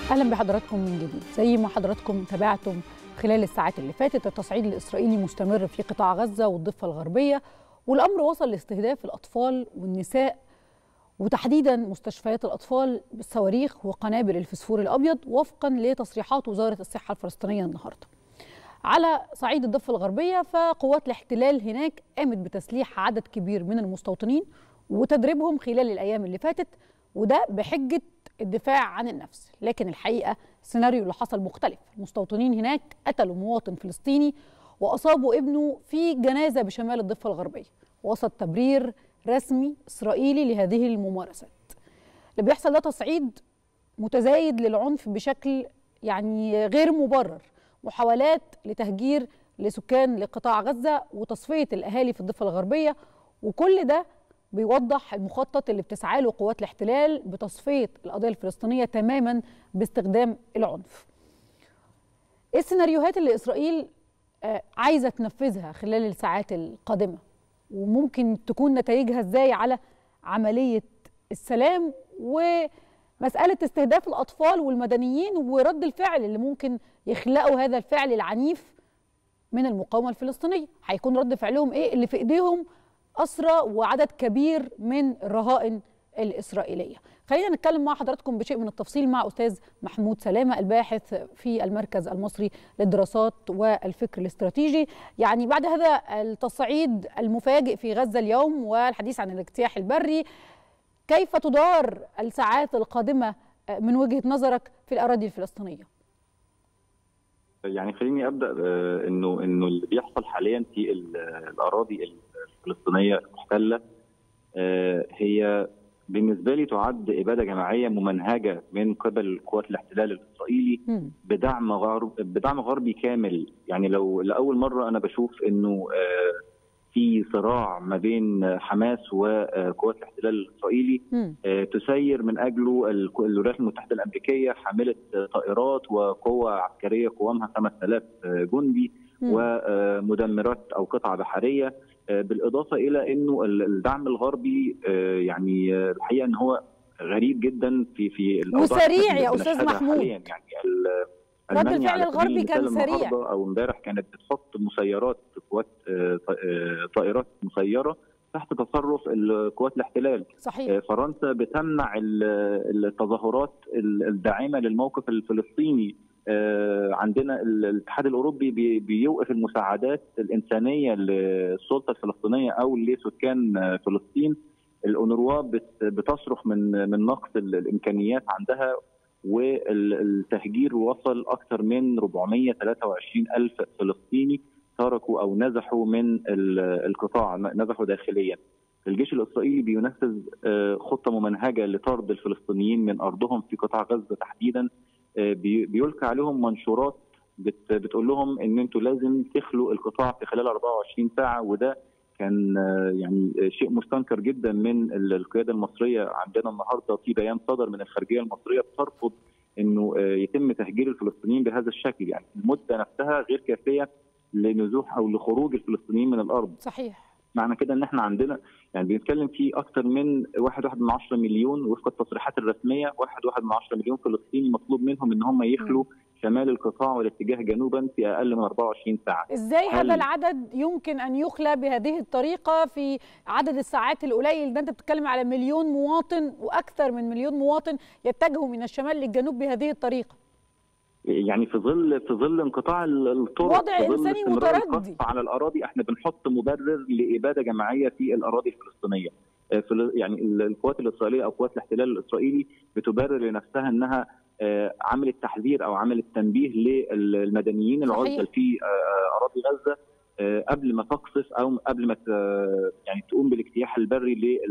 اهلا بحضراتكم من جديد زي ما حضراتكم تابعتم خلال الساعات اللي فاتت التصعيد الاسرائيلي مستمر في قطاع غزه والضفه الغربيه والامر وصل لاستهداف الاطفال والنساء وتحديدا مستشفيات الاطفال بالصواريخ وقنابل الفسفور الابيض وفقا لتصريحات وزاره الصحه الفلسطينيه النهارده. على صعيد الضفه الغربيه فقوات الاحتلال هناك قامت بتسليح عدد كبير من المستوطنين وتدريبهم خلال الايام اللي فاتت وده بحجه الدفاع عن النفس لكن الحقيقه السيناريو اللي حصل مختلف المستوطنين هناك قتلوا مواطن فلسطيني واصابوا ابنه في جنازه بشمال الضفه الغربيه وسط تبرير رسمي اسرائيلي لهذه الممارسات اللي بيحصل ده تصعيد متزايد للعنف بشكل يعني غير مبرر محاولات لتهجير لسكان لقطاع غزه وتصفيه الاهالي في الضفه الغربيه وكل ده بيوضح المخطط اللي بتسعى له قوات الاحتلال بتصفيه القضيه الفلسطينيه تماما باستخدام العنف. ايه السيناريوهات اللي اسرائيل عايزه تنفذها خلال الساعات القادمه؟ وممكن تكون نتائجها ازاي على عمليه السلام ومساله استهداف الاطفال والمدنيين ورد الفعل اللي ممكن يخلقوا هذا الفعل العنيف من المقاومه الفلسطينيه، هيكون رد فعلهم ايه اللي في ايديهم أسرى وعدد كبير من الرهائن الإسرائيلية خلينا نتكلم مع حضراتكم بشيء من التفصيل مع أستاذ محمود سلامة الباحث في المركز المصري للدراسات والفكر الاستراتيجي يعني بعد هذا التصعيد المفاجئ في غزة اليوم والحديث عن الاجتياح البري كيف تدار الساعات القادمة من وجهة نظرك في الأراضي الفلسطينية؟ يعني خليني ابدا انه انه اللي بيحصل حاليا في الاراضي الفلسطينيه المحتله هي بالنسبه لي تعد اباده جماعيه ممنهجه من قبل قوات الاحتلال الاسرائيلي بدعم غرب بدعم غربي كامل يعني لو لاول مره انا بشوف انه في صراع ما بين حماس وقوات الاحتلال الاسرائيلي تسير من اجله الولايات المتحده الامريكيه حامله طائرات وقوه عسكريه قوامها 5000 جندي ومدمرات او قطع بحريه بالاضافه الى انه الدعم الغربي يعني الحقيقه ان هو غريب جدا في في وسريع يا استاذ محمود يعني رد الفعل الغربي كان سريع او امبارح كانت بتحط مسيرات قوات طائرات مسيره تحت تصرف قوات الاحتلال صحيح. فرنسا بتمنع التظاهرات الداعمه للموقف الفلسطيني عندنا الاتحاد الاوروبي بيوقف المساعدات الانسانيه للسلطه الفلسطينيه او لسكان فلسطين الاونروا بتصرخ من من نقص الامكانيات عندها والتهجير وصل اكثر من 423 الف فلسطيني تركوا او نزحوا من القطاع نزحوا داخليا الجيش الاسرائيلي بينفذ خطه ممنهجه لطرد الفلسطينيين من ارضهم في قطاع غزه تحديدا بيلقي عليهم منشورات بتقول لهم ان انتوا لازم تخلوا القطاع في خلال 24 ساعه وده كان يعني شيء مستنكر جدا من القياده المصريه عندنا النهارده في بيان صدر من الخارجيه المصريه بترفض انه يتم تهجير الفلسطينيين بهذا الشكل يعني المده نفسها غير كافيه لنزوح او لخروج الفلسطينيين من الارض صحيح معنى كده ان احنا عندنا يعني بنتكلم في اكثر من 1.1 مليون وفق التصريحات الرسميه 1.1 مليون فلسطيني مطلوب منهم ان هم يخلوا شمال القطاع والاتجاه جنوبا في اقل من 24 ساعه. ازاي هذا العدد يمكن ان يخلى بهذه الطريقه في عدد الساعات القليل ده انت بتتكلم على مليون مواطن واكثر من مليون مواطن يتجهوا من الشمال للجنوب بهذه الطريقه. يعني في ظل في ظل انقطاع الطرق وضع انساني متردي على الاراضي احنا بنحط مبرر لاباده جماعيه في الاراضي الفلسطينيه يعني القوات الاسرائيليه او قوات الاحتلال الاسرائيلي بتبرر لنفسها انها عملت تحذير او عملت تنبيه للمدنيين العزل في اراضي غزه قبل ما تقصف او قبل ما يعني تقوم بالاجتياح البري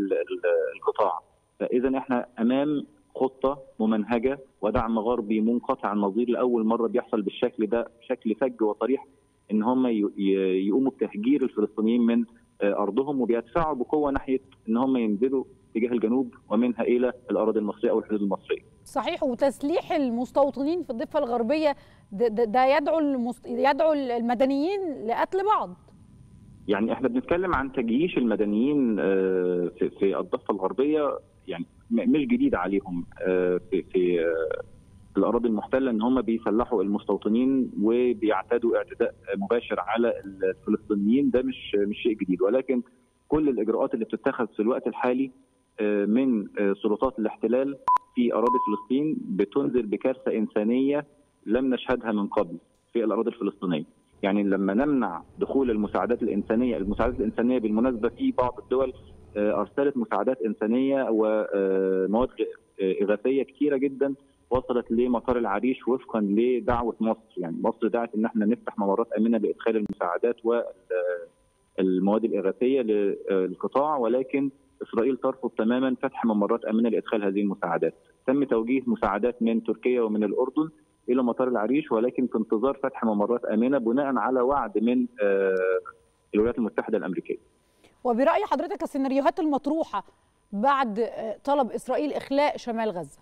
للقطاع فاذا احنا امام خطه ممنهجه ودعم غربي منقطع النظير لاول مره بيحصل بالشكل ده بشكل فج وصريح ان هم يقوموا بتهجير الفلسطينيين من ارضهم وبيدفعوا بقوه ناحيه ان هم ينزلوا اتجاه الجنوب ومنها الى الاراضي المصريه او الحدود المصريه. صحيح وتسليح المستوطنين في الضفه الغربيه ده, ده يدعو المست... يدعو المدنيين لقتل بعض. يعني احنا بنتكلم عن تجييش المدنيين في في الضفه الغربيه يعني مش جديد عليهم في في الاراضي المحتله ان هم بيسلحوا المستوطنين وبيعتدوا اعتداء مباشر على الفلسطينيين ده مش مش شيء جديد ولكن كل الاجراءات اللي بتتخذ في الوقت الحالي من سلطات الاحتلال في اراضي فلسطين بتنذر بكارثه انسانيه لم نشهدها من قبل في الاراضي الفلسطينيه. يعني لما نمنع دخول المساعدات الانسانيه، المساعدات الانسانيه بالمناسبه في بعض الدول ارسلت مساعدات انسانيه ومواد اغاثيه كثيره جدا وصلت لمطار العريش وفقا لدعوه مصر، يعني مصر دعت ان احنا نفتح ممرات امنه لادخال المساعدات والمواد الاغاثيه للقطاع ولكن اسرائيل ترفض تماما فتح ممرات امنه لادخال هذه المساعدات. تم توجيه مساعدات من تركيا ومن الاردن الى مطار العريش ولكن في انتظار فتح ممرات امنه بناء على وعد من الولايات المتحده الامريكيه. وبراي حضرتك السيناريوهات المطروحه بعد طلب اسرائيل اخلاء شمال غزه؟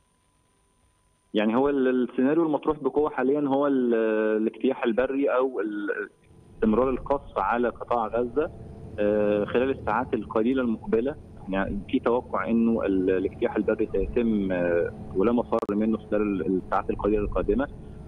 يعني هو السيناريو المطروح بقوه حاليا هو الاجتياح البري او استمرار القصف على قطاع غزه خلال الساعات القليله المقبله يعني في توقع انه الاجتياح البري سيتم ولا مفر منه خلال الساعات القليله القادمه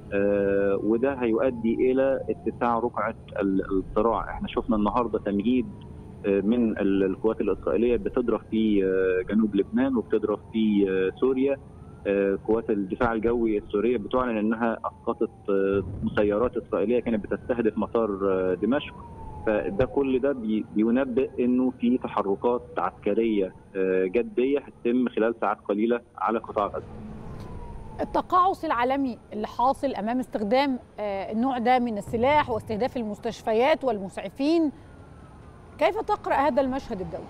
وده هيؤدي الى اتساع رقعه الصراع احنا شفنا النهارده تمهيد من القوات الاسرائيليه بتضرب في جنوب لبنان وبتضرب في سوريا قوات الدفاع الجوي السوريه بتعلن انها اسقطت مسيرات اسرائيليه كانت بتستهدف مطار دمشق فده كل ده بينبئ انه في تحركات عسكريه جديه هتتم خلال ساعات قليله على قطاع غزه. التقاعس العالمي اللي حاصل امام استخدام النوع ده من السلاح واستهداف المستشفيات والمسعفين كيف تقرا هذا المشهد الدولي؟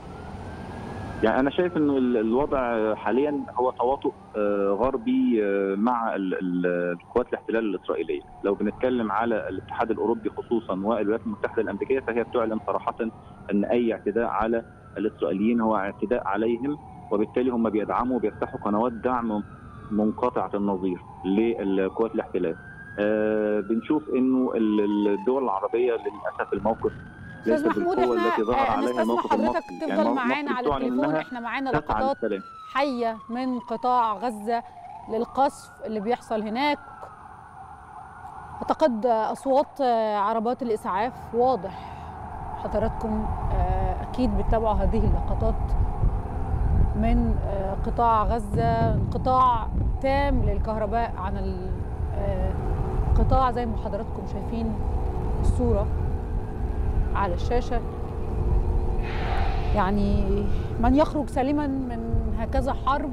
يعني انا شايف انه الوضع حاليا هو تواطؤ غربي مع القوات الاحتلال الاسرائيليه، لو بنتكلم على الاتحاد الاوروبي خصوصا والولايات المتحده الامريكيه فهي بتعلن صراحه ان اي اعتداء على الاسرائيليين هو اعتداء عليهم وبالتالي هم بيدعموا وبيفتحوا قنوات دعم منقطعه النظير للقوات الاحتلال. بنشوف انه الدول العربيه للاسف الموقف استاذ محمود احنا نستسمح حضرتك تفضل يعني معانا على التليفون احنا معانا لقطات حيه من قطاع غزه للقصف اللي بيحصل هناك اعتقد اصوات عربات الاسعاف واضح حضراتكم اكيد بتتابعوا هذه اللقطات من قطاع غزه انقطاع تام للكهرباء عن القطاع زي ما حضراتكم شايفين الصوره على الشاشة يعني من يخرج سالما من هكذا حرب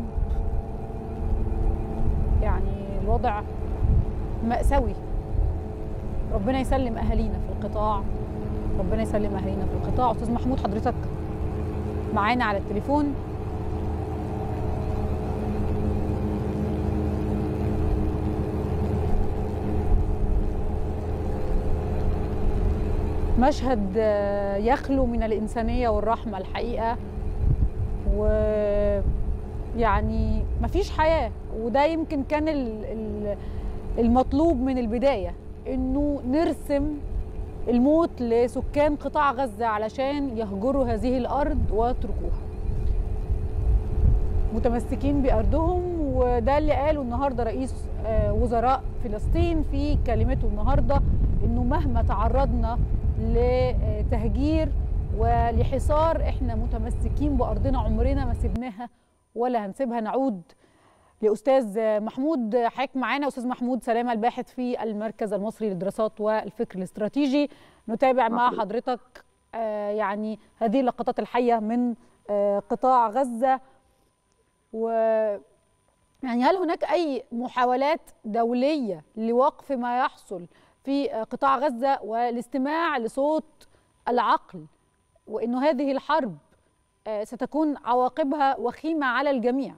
يعني الوضع مأساوي ربنا يسلم أهالينا في القطاع ربنا يسلم أهالينا في القطاع أستاذ محمود حضرتك معانا على التليفون مشهد يخلو من الإنسانية والرحمة الحقيقة ويعني مفيش حياة وده يمكن كان المطلوب من البداية إنه نرسم الموت لسكان قطاع غزة علشان يهجروا هذه الأرض ويتركوها متمسكين بأرضهم وده اللي قاله النهاردة رئيس وزراء فلسطين في كلمته النهاردة إنه مهما تعرضنا لتهجير ولحصار احنا متمسكين بارضنا عمرنا ما سيبناها ولا هنسيبها نعود لاستاذ محمود حضرتك معانا استاذ محمود سلامه الباحث في المركز المصري للدراسات والفكر الاستراتيجي نتابع مع حضرتك يعني هذه اللقطات الحيه من قطاع غزه و يعني هل هناك اي محاولات دوليه لوقف ما يحصل في قطاع غزة والاستماع لصوت العقل وأنه هذه الحرب ستكون عواقبها وخيمة على الجميع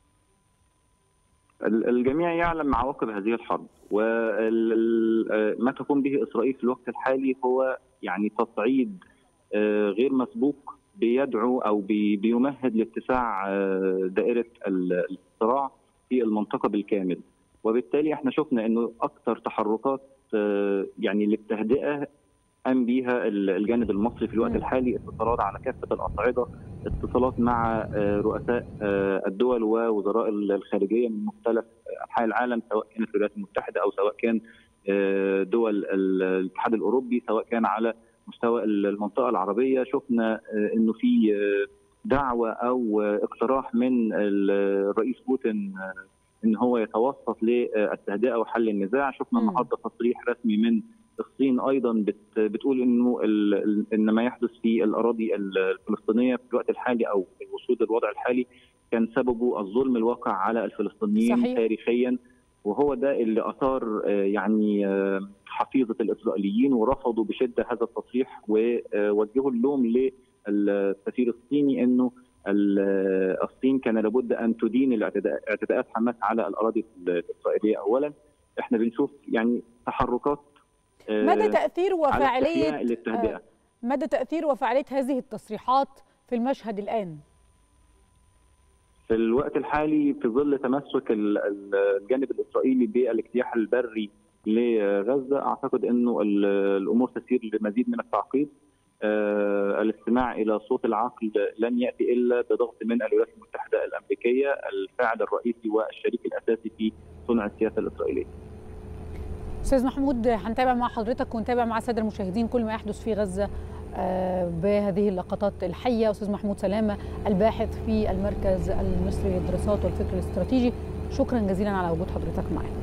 الجميع يعلم عواقب هذه الحرب وما تقوم به إسرائيل في الوقت الحالي هو يعني تصعيد غير مسبوق بيدعو أو بيمهد لاتساع دائرة الصراع في المنطقة بالكامل وبالتالي احنا شفنا انه اكثر تحركات يعني للتهدئه قام بيها الجانب المصري في الوقت الحالي اتصالات على كافه الاصعده اتصالات مع رؤساء الدول ووزراء الخارجيه من مختلف انحاء العالم سواء كانت الولايات المتحده او سواء كان دول الاتحاد الاوروبي سواء كان على مستوى المنطقه العربيه شفنا انه في دعوه او اقتراح من الرئيس بوتين ان هو يتوسط للتهدئه وحل النزاع شفنا النهارده تصريح رسمي من الصين ايضا بتقول انه ان ما يحدث في الاراضي الفلسطينيه في الوقت الحالي او الوصول للوضع الحالي كان سببه الظلم الواقع على الفلسطينيين صحيح. تاريخيا وهو ده اللي اثار يعني حفيظه الاسرائيليين ورفضوا بشده هذا التصريح ووجهوا اللوم للسفير الصيني انه الصين كان لابد ان تدين اعتداءات حماس على الاراضي الاسرائيليه اولا احنا بنشوف يعني تحركات مدى تاثير وفاعليه مدى تاثير وفاعليه هذه التصريحات في المشهد الان في الوقت الحالي في ظل تمسك الجانب الاسرائيلي بالاجتياح البري لغزه اعتقد انه الامور تسير لمزيد من التعقيد آه الاستماع الى صوت العقل لن ياتي الا بضغط من الولايات المتحده الامريكيه الفاعل الرئيسي والشريك الاساسي في صنع السياسه الاسرائيليه. استاذ محمود هنتابع مع حضرتك ونتابع مع الساده المشاهدين كل ما يحدث في غزه آه بهذه اللقطات الحيه استاذ محمود سلامه الباحث في المركز المصري للدراسات والفكر الاستراتيجي شكرا جزيلا على وجود حضرتك معنا.